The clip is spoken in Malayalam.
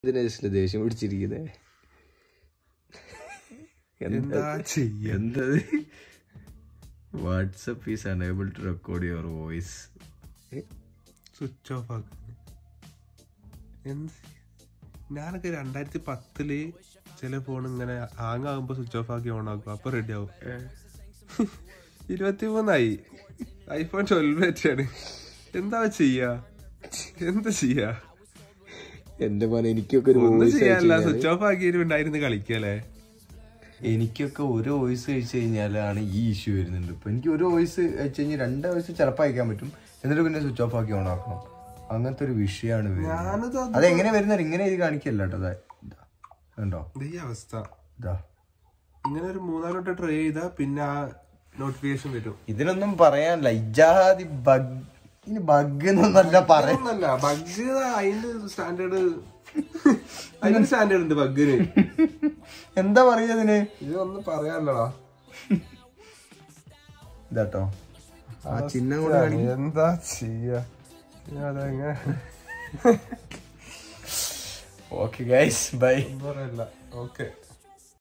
ഇതിനെ ദേഷ്യം പിടിച്ചിരിക്കുന്നേ എന്താ ചെയ്യ എന്തത് WhatsApp is unable to record your voice switch off ആക്കാൻ എന്ത് ഞാനൊക്കെ രണ്ടായിരത്തി പത്തില് ചില ഫോൺ ഇങ്ങനെ ഹാങ് ആകുമ്പോ സ്വിച്ച് ഓഫ് ആക്കി ഓൺ ആക്കും അപ്പൊ റെഡി ആവും ഇരുപത്തി മൂന്നായി ഐഫോൺ ട്വൽവ് വെച്ചാണ് എന്താ ചെയ്യാ എന്താ ചെയ്യാ എന്റെ മോനെ എനിക്കൊക്കെ ഒരു ഒന്നും വോയിസ് ചെയ്യാനല്ല സ്വിച്ച് ഓഫ് ആക്കിയിട്ടുണ്ടായിരുന്നു കളിക്കല്ലേ എനിക്കൊക്കെ ഒരു വോയിസ് അയച്ചു കഴിഞ്ഞാലാണ് ഈ ഇഷ്യൂ വരുന്നുണ്ട് ഇപ്പൊ എനിക്ക് ഒരു വോയിസ് അയച്ചു കഴിഞ്ഞാൽ രണ്ട് വോയിസ് ചിലപ്പോൾ അയക്കാൻ പറ്റും എന്നിട്ട് പിന്നെ സ്വിച്ച് ഓഫ് ആക്കി ഓൺ ആക്കണം അങ്ങനത്തെ ഒരു വിഷയമാണ് വരുന്നത് ഞാനിത് അത് അതെങ്ങനെ വരുന്നത് ഇങ്ങനെ ഇത് കാണിക്കല്ല കേട്ടോ അതെ കണ്ടോ ഇത് ഈ അവസ്ഥ ഇതാ ഇങ്ങനെ ഒരു മൂന്നാല് വട്ടം ട്രൈ ചെയ്താ പിന്നെ ആ നോട്ടിഫിക്കേഷൻ വരും ഇതിനൊന്നും പറയാനില്ല ഇജാതി ബഗ് ഇനി ബഗ് എന്നൊന്നല്ല പറയാ ഒന്നല്ല ബഗ് അതിന്റെ സ്റ്റാൻഡേർഡ് അതിന്റെ സ്റ്റാൻഡേർഡ് ഉണ്ട് ബഗ്ഗിന് എന്താ പറയാ ഇതിന് ഇതൊന്നും പറയാനല്ലടാ ഇതാട്ടോ ആ ചിഹ്നം കൊണ്ട് കാണിക്കും എന്താ ചെയ്യാ അതെങ്ങനെ ഓക്കെ ഗൈസ് ബൈ പറയല്ല ഓക്കെ